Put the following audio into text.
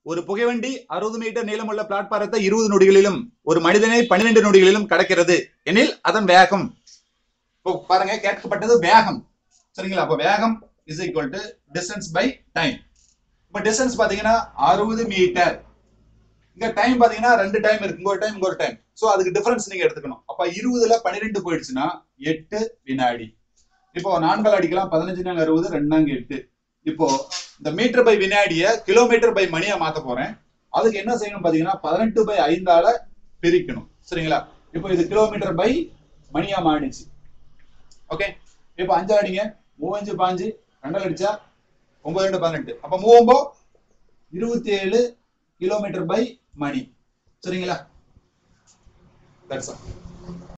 ஒரு புகைவண்டி அறுபது மீட்டர் நீளமுள்ள பிளாட்பாரத்தை இருபது நொடிகளிலும் ஒரு மனிதனை பன்னிரெண்டு நொடிகளிலும் கடக்கிறது எனில் அதன் வேகம் இப்போ பாருங்க கேட்கப்பட்டது வேகம் சரிங்களா அப்போ வேகம் is equal to distance by time இப்போ டிஸ்டன்ஸ் பாத்தீங்கன்னா அறுபது மீட்டர் இங்க டைம் பாத்தீங்கன்னா ரெண்டு டைம் இருக்கு இங்க ஒரு டைம் இங்க ஒரு டைம் சோ அதுக்கு டிஃபரன்ஸ் நீங்க எடுத்துக்கணும் அப்ப இருபதுல பன்னிரெண்டு போயிடுச்சுன்னா எட்டு வினாடி இப்போ நான்கால் அடிக்கலாம் பதினஞ்சு நாங்க அறுபது ரெண்டாங்க எட்டு இப்போ இந்த மீட்டர் பை வினாடிய கிலோமீட்டர் பை மணியா மாத்த போறேன் அதுக்கு என்ன செய்யணும் பாத்தீங்கன்னா பதினெட்டு பை ஐந்தால பிரிக்கணும் சரிங்களா இப்போ இது கிலோமீட்டர் பை மணியா மாறிடுச்சு ஓகே இப்போ அஞ்சு அடிங்க மூவஞ்சு பாஞ்சு ரெண்டால் அடிச்சா ஒன்பது ரெண்டு பதினெட்டு அப்ப மூவம்போ இருபத்தி ஏழு கிலோமீட்டர் பை மணி சரிங்களா தட்ஸ் ஆல்